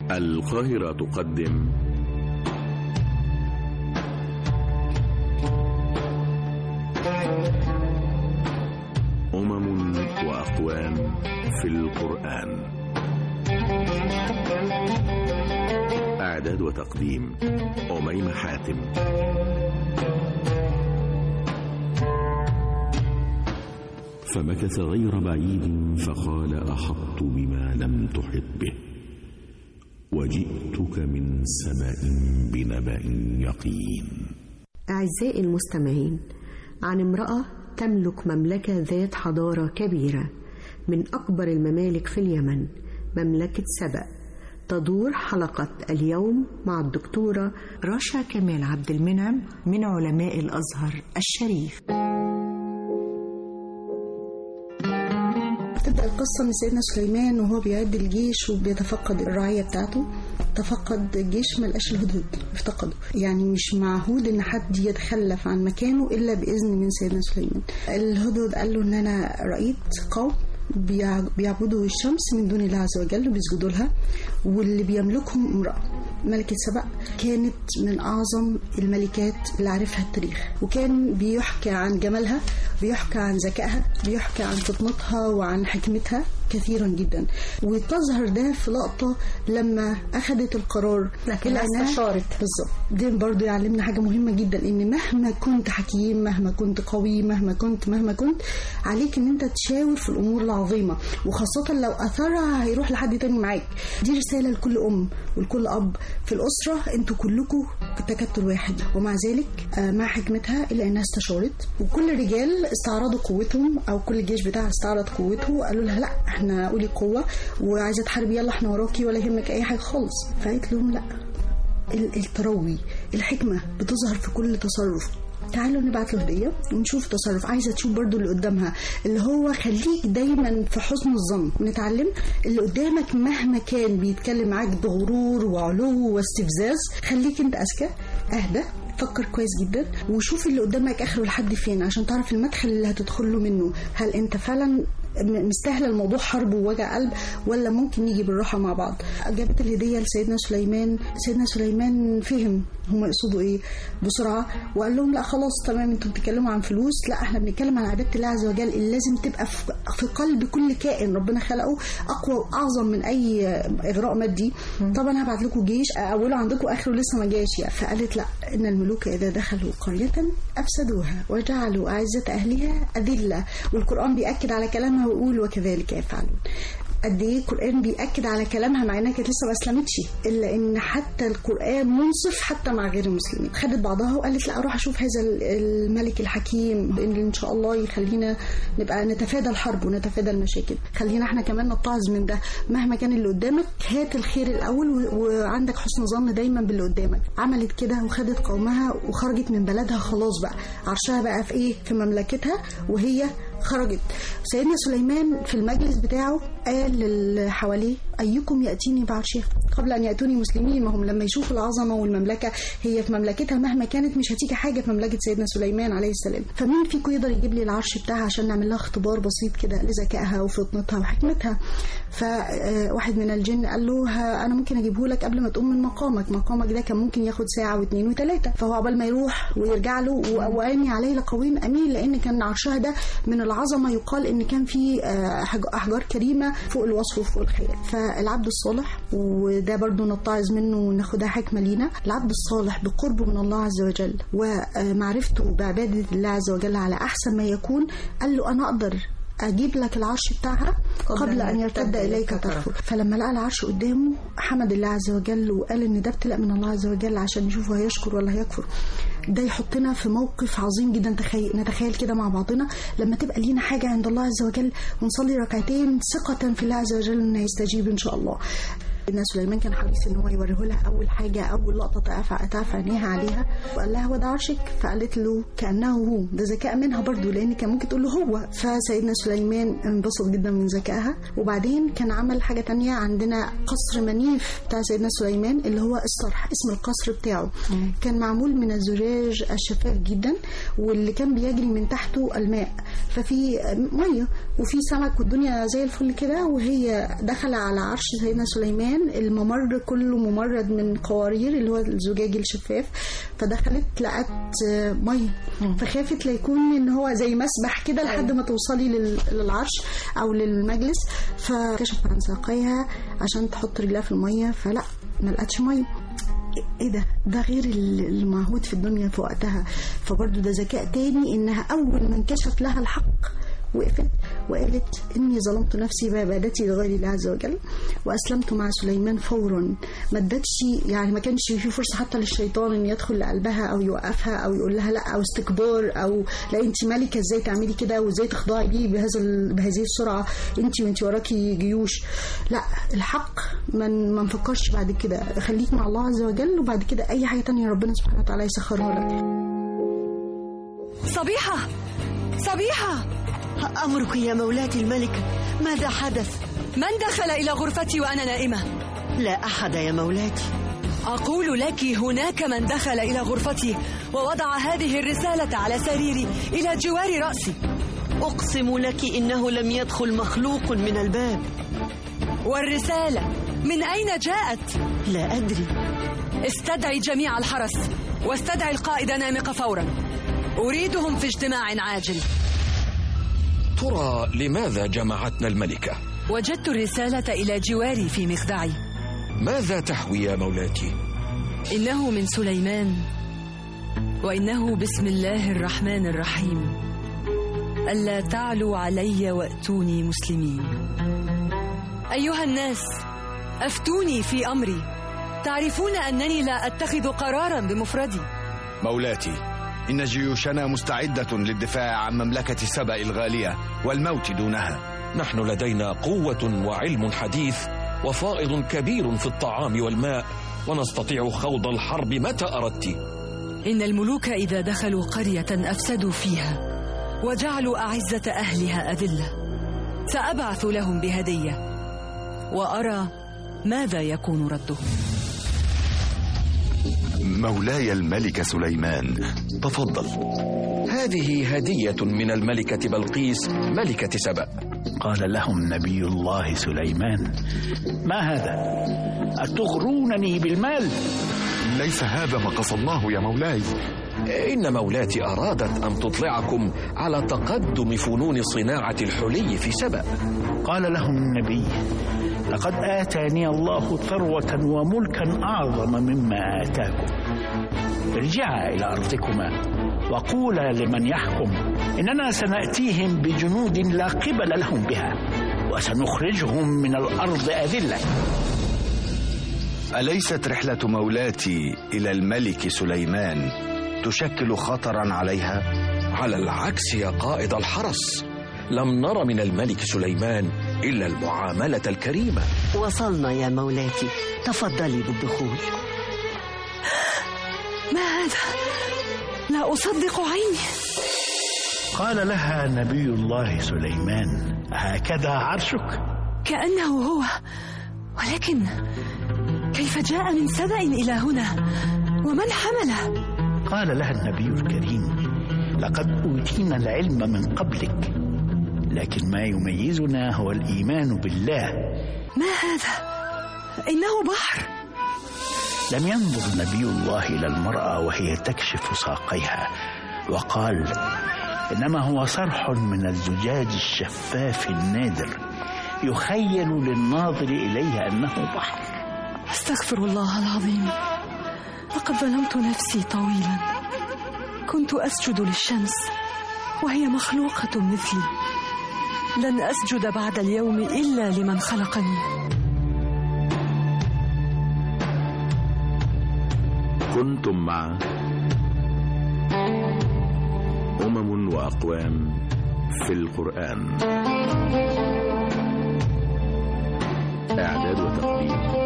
القاهرة تقدم أمم وأقوام في القرآن إعداد وتقديم أميمة حاتم فمكث غير بعيد فقال أحطت بما لم تحط به وجئتك من سبأ بنبأ يقين أعزائي المستمعين عن امرأة تملك مملكة ذات حضارة كبيرة من أكبر الممالك في اليمن مملكة سبأ تدور حلقة اليوم مع الدكتورة رشا كمال عبد المنعم من علماء الأزهر الشريف تبدأ القصة من سيدنا سليمان وهو بيعد الجيش وبيتفقد الرعية بتاعته تفقد الجيش ما لقاش الهدهد افتقده يعني مش معهود ان حد يتخلف عن مكانه الا باذن من سيدنا سليمان الهدهد قال له ان انا رايت قوم بيعبدوا الشمس من دون الله عز وجل وبيسجدوا لها واللي بيملكهم امرأة ملكة سبأ كانت من أعظم الملكات اللي عرفها التاريخ وكان بيحكى عن جمالها بيحكى عن ذكائها بيحكى عن فطنتها وعن حكمتها كثيرا جدا وتظهر ده في لقطة لما أخذت القرار لكن استشارت بالظبط ده برضو يعلمنا حاجة مهمة جدا إن مهما كنت حكيم مهما كنت قوي مهما كنت مهما كنت عليك إن أنت تشاور في الأمور العظيمة وخاصة لو أثرها هيروح لحد تاني معاك دي رسالة لكل أم ولكل أب في الأسرة أنتوا كلكم تكتل واحد ومع ذلك مع حكمتها إلا إنها استشارت وكل الرجال استعرضوا قوتهم أو كل الجيش بتاعها استعرض قوته وقالوا لها لا احنا قولي قوة وعايزة تحاربي يلا احنا وراكي ولا يهمك أي حاجة خالص فقالت لهم لا التروي الحكمة بتظهر في كل تصرف تعالوا نبعت له هديه ونشوف تصرف عايزه تشوف برضو اللي قدامها اللي هو خليك دايما في حسن الظن نتعلم اللي قدامك مهما كان بيتكلم معاك بغرور وعلو واستفزاز خليك انت اذكى اهدى فكر كويس جدا وشوف اللي قدامك اخره لحد فين عشان تعرف المدخل اللي هتدخل له منه هل انت فعلا مستاهل الموضوع حرب ووجع قلب ولا ممكن نيجي بالراحه مع بعض جابت الهديه لسيدنا سليمان سيدنا سليمان فهم هم يقصدوا ايه بسرعه وقال لهم لا خلاص تمام انتوا بتتكلموا عن فلوس لا احنا بنتكلم عن عباده الله عز وجل اللي لازم تبقى في قلب كل كائن ربنا خلقه اقوى واعظم من اي اغراء مادي طبعا هبعت لكم جيش اوله عندكم اخره لسه ما جاش يعني فقالت لا ان الملوك اذا دخلوا قريه افسدوها وجعلوا اعزه اهلها اذله والقران بياكد على كلامها ويقول وكذلك يفعلون قد ايه القران بياكد على كلامها مع انها كانت لسه ما اسلمتش الا ان حتى القران منصف حتى مع غير المسلمين خدت بعضها وقالت لا اروح اشوف هذا الملك الحكيم اللي ان شاء الله يخلينا نبقى نتفادى الحرب ونتفادى المشاكل خلينا احنا كمان نتعظ من ده مهما كان اللي قدامك هات الخير الاول وعندك حسن ظن دايما باللي قدامك عملت كده وخدت قومها وخرجت من بلدها خلاص بقى عرشها بقى في ايه في مملكتها وهي خرجت سيدنا سليمان في المجلس بتاعه قال للي حواليه أيكم يأتيني بعرشها قبل أن يأتوني مسلمين ما هم لما يشوفوا العظمة والمملكة هي في مملكتها مهما كانت مش هتيجي حاجة في مملكة سيدنا سليمان عليه السلام فمين فيكم يقدر يجيب لي العرش بتاعها عشان نعمل لها اختبار بسيط كده لذكائها وفطنتها وحكمتها فواحد من الجن قال له أنا ممكن أجيبه لك قبل ما تقوم من مقامك مقامك ده كان ممكن ياخد ساعة واثنين وثلاثة فهو عقبال ما يروح ويرجع له وأني عليه لقوي أمين لأن كان عرشها ده من العظمة يقال إن كان في أحجار كريمة فوق الوصف وفوق الخيال فالعبد الصالح وده برضو نتعظ منه وناخدها حكمة لينا العبد الصالح بقربه من الله عز وجل ومعرفته بعبادة الله عز وجل على أحسن ما يكون قال له أنا أقدر اجيب لك العرش بتاعها قبل ان يرتد اليك طرفه فلما لقى العرش قدامه حمد الله عز وجل وقال ان ده ابتلاء من الله عز وجل عشان يشوفه هيشكر ولا هيكفر ده يحطنا في موقف عظيم جدا تخيل نتخيل كده مع بعضنا لما تبقى لينا حاجه عند الله عز وجل ونصلي ركعتين ثقه في الله عز وجل انه يستجيب ان شاء الله سيدنا سليمان كان حريص ان هو يوريه لها اول حاجه اول لقطه تعرف تعرف عينيها عليها وقال لها هو ده عرشك فقالت له كانه هو ده ذكاء منها برضو لان كان ممكن تقول له هو فسيدنا سليمان انبسط جدا من ذكائها وبعدين كان عمل حاجه تانية عندنا قصر منيف بتاع سيدنا سليمان اللي هو الصرح اسم القصر بتاعه مم. كان معمول من الزجاج الشفاف جدا واللي كان بيجري من تحته الماء ففي ميه وفي سمك والدنيا زي الفل كده وهي دخل على عرش سيدنا سليمان سليمان الممر كله ممرد من قوارير اللي هو الزجاج الشفاف فدخلت لقت آه، ميه فخافت ليكون ان هو زي مسبح كده لحد ما توصلي لل- للعرش او للمجلس فكشف عن ساقيها عشان تحط رجلها في الميه فلا ما لقتش ميه ايه ده ده غير ال- المعهود في الدنيا في وقتها فبرضه ده ذكاء تاني انها اول ما انكشف لها الحق وقفت وقالت اني ظلمت نفسي بعبادتي لغير الله عز وجل واسلمت مع سليمان فورا ما ادتش يعني ما كانش في فرصه حتى للشيطان ان يدخل لقلبها او يوقفها او يقول لها لا او استكبار او لا انت ملكه ازاي تعملي كده وازاي تخضعي ليه بهذا ال- بهذه السرعه انت وانت وراكي جيوش لا الحق ما ما نفكرش بعد كده خليك مع الله عز وجل وبعد كده اي حاجه تانية ربنا سبحانه وتعالى يسخرها لك صبيحة صبيحة أمرك يا مولاتي الملكة ماذا حدث؟ من دخل إلى غرفتي وأنا نائمة؟ لا أحد يا مولاتي أقول لك هناك من دخل إلى غرفتي ووضع هذه الرسالة على سريري إلى جوار رأسي أقسم لك إنه لم يدخل مخلوق من الباب والرسالة من أين جاءت؟ لا أدري استدعي جميع الحرس واستدعي القائد نامق فورا أريدهم في اجتماع عاجل ترى لماذا جمعتنا الملكة؟ وجدت الرسالة إلى جواري في مخدعي ماذا تحوي يا مولاتي؟ إنه من سليمان وإنه بسم الله الرحمن الرحيم ألا تعلوا علي وأتوني مسلمين أيها الناس أفتوني في أمري تعرفون أنني لا أتخذ قرارا بمفردي مولاتي إن جيوشنا مستعدة للدفاع عن مملكة سبأ الغالية والموت دونها نحن لدينا قوة وعلم حديث وفائض كبير في الطعام والماء ونستطيع خوض الحرب متى أردت إن الملوك إذا دخلوا قرية أفسدوا فيها وجعلوا أعزة أهلها أذلة سأبعث لهم بهدية وأرى ماذا يكون ردهم مولاي الملك سليمان تفضل هذه هدية من الملكة بلقيس ملكة سبأ قال لهم نبي الله سليمان ما هذا أتغرونني بالمال ليس هذا ما قصدناه يا مولاي إن مولاتي أرادت أن تطلعكم على تقدم فنون صناعة الحلي في سبأ قال لهم النبي لقد آتاني الله ثروة وملكا أعظم مما آتاكم ارجعا إلى أرضكما وقولا لمن يحكم إننا سنأتيهم بجنود لا قبل لهم بها وسنخرجهم من الأرض أذلة أليست رحلة مولاتي إلى الملك سليمان تشكل خطرا عليها؟ على العكس يا قائد الحرس لم نر من الملك سليمان إلا المعاملة الكريمة وصلنا يا مولاتي تفضلي بالدخول ما هذا؟ لا أصدق عيني قال لها نبي الله سليمان هكذا عرشك كأنه هو ولكن كيف جاء من سبأ إلى هنا ومن حمله قال لها النبي الكريم لقد أوتينا العلم من قبلك لكن ما يميزنا هو الإيمان بالله ما هذا إنه بحر لم ينظر نبي الله إلى المرأة وهي تكشف ساقيها وقال إنما هو صرح من الزجاج الشفاف النادر يخيل للناظر إليه أنه بحر استغفر الله العظيم لقد ظلمت نفسي طويلا كنت أسجد للشمس وهي مخلوقة مثلي لن أسجد بعد اليوم إلا لمن خلقني كنتم مع أمم وأقوام في القرآن إعداد وتقديم